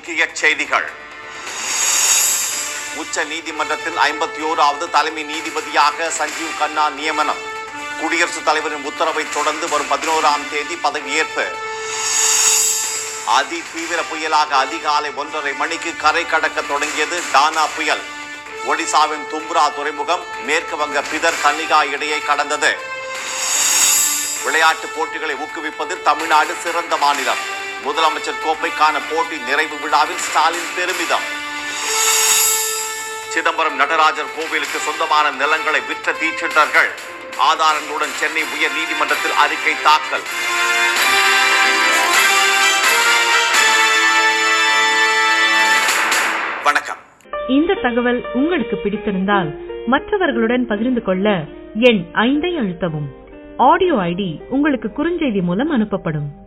முக்கிய செய்திகள் உச்ச நீதிமன்றத்தில் ஐம்பத்தி ஓராவது தலைமை நீதிபதியாக சஞ்சீவ் கண்ணா நியமனம் குடியரசுத் தலைவரின் உத்தரவை தொடர்ந்து வரும் பதினோராம் தேதி பதவியேற்பு அதி தீவிர புயலாக அதிகாலை ஒன்றரை மணிக்கு கரை கடக்க தொடங்கியது டானா புயல் ஒடிசாவின் தும்ரா துறைமுகம் மேற்கு வங்க பிதர் கன்னிகா இடையே கடந்தது விளையாட்டு போட்டிகளை ஊக்குவிப்பதில் தமிழ்நாடு சிறந்த மாநிலம் முதலமைச்சர் கோப்பைக்கான போட்டி நிறைவு விழாவில் ஸ்டாலின் பெருமிதம் சிதம்பரம் நடராஜர் கோவிலுக்கு சொந்தமான நிலங்களை விற்ற தீட்சிதர்கள் ஆதாரங்களுடன் சென்னை உயர் நீதிமன்றத்தில் அறிக்கை தாக்கல் வணக்கம் இந்த தகவல் உங்களுக்கு பிடித்திருந்தால் மற்றவர்களுடன் பகிர்ந்து கொள்ள எண் ஐந்தை அழுத்தவும் ஆடியோ ஐடி உங்களுக்கு குறுஞ்செய்தி மூலம் அனுப்பப்படும்